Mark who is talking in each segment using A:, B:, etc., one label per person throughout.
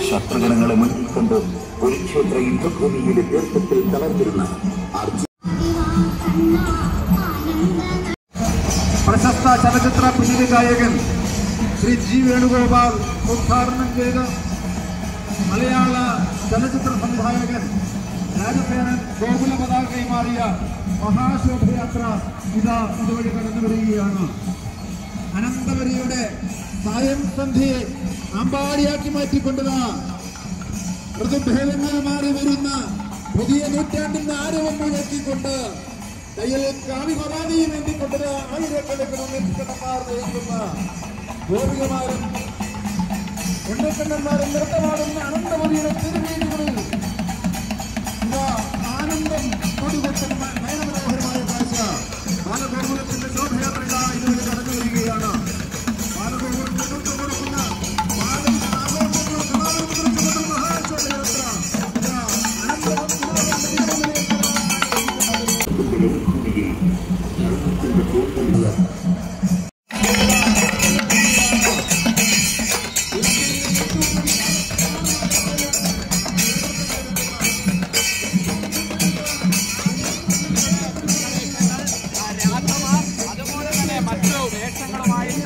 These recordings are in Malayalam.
A: ശത്രുഗണങ്ങളെ മുന്നിൽ കണ്ട് കുരുക്ഷേത്ര യുദ്ധഭൂമിയിലെ തീർത്ഥത്തിൽ തളർന്നിരുന്ന അർജുന
B: പ്രശസ്ത ചലച്ചിത്ര പിന്നണി ഗായകൻ ശ്രീ ജി വേണുഗോപാൽ ഉദ്ഘാടനം ചെയ്ത് മലയാള ചലച്ചിത്ര സംവിധായകൻ രാജസേനൻ ഗോകുല പതാക കൈമാറിയ മഹാശോഭയാത്ര ഇതാ ഇതുവഴി കടന്നു വരികയാണ് അനന്തപുരിയുടെ സായം സന്ധ്യയെ അമ്പാടിയാക്കി മാറ്റിക്കൊണ്ടതാ ഋതുഭേദങ്ങൾ മാറി വരുന്ന പുതിയ നൂറ്റാണ്ടിന്റെ ആരവം മുഴക്കിക്കൊണ്ട് കയ്യിൽ കാവി പതാകയും എന്തിക്കൊണ്ടത് ആയിരക്കണക്കിന് നെറ്റിക്കടക്കാർ നയിക്കുന്ന ഗോപികമാരും എണ്ണക്കണ്ണന്മാരും നൃത്തമാടുന്ന അനന്തപുരിയുടെ തിരുവീതികളിൽ ഇതാ ആനന്ദം കൊടികൊട്ടുന്ന നയനമനോഹരമായ കാഴ്ച ബാലഗോകുലത്തിന്റെ ശോഭയാത്ര ഇതാ ഇതുവഴി കടന്നു വരികയാണ് ബാലഗോകുലത്തിന് നേതൃത്വം കൊടുക്കുന്ന ബാലൻ ആഘോഷങ്ങളും കലാപങ്ങളും കുറിച്ചുകൊണ്ടുള്ള മഹാശോഭയാത്ര ഇതാ അനന്തപുരി
C: അതുപോലെ തന്നെ മറ്റു വേഷങ്ങളുമായിട്ട്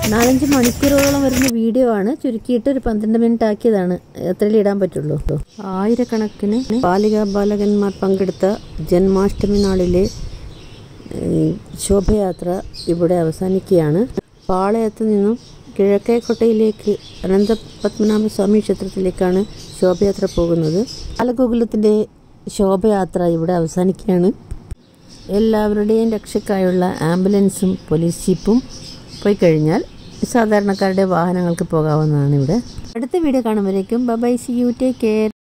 D: നാലഞ്ച് മണിക്കൂറുകളോളം വരുന്ന വീഡിയോ ആണ് ചുരുക്കിയിട്ട് ഒരു പന്ത്രണ്ട് മിനിറ്റ് ആക്കിയതാണ് എത്രയിൽ ഇടാൻ പറ്റുള്ളൂ ആയിരക്കണക്കിന് ബാലികാ ബാലകന്മാർ പങ്കെടുത്ത ജന്മാഷ്ടമി നാളിലെ ഏഹ്, ശോഭയാത്ര ഇവിടെ അവസാനിക്കുകയാണ് പാളയത്ത് നിന്നും കിഴക്കേക്കോട്ടയിലേക്ക് അനന്തപത്മനാഭ സ്വാമി ക്ഷേത്രത്തിലേക്കാണ് ശോഭയാത്ര പോകുന്നത് ബാലഗോകുലത്തിൻ്റെ ശോഭയാത്ര ഇവിടെ അവസാനിക്കുകയാണ് എല്ലാവരുടെയും രക്ഷയ്ക്കായുള്ള ആംബുലൻസും പോലീസ് ജീപ്പും പോയി കഴിഞ്ഞാൽ സാധാരണക്കാരുടെ വാഹനങ്ങൾക്ക് പോകാവുന്നതാണ് ഇവിടെ അടുത്ത വീഡിയോ കാണുമ്പോഴേക്കും bye see you take care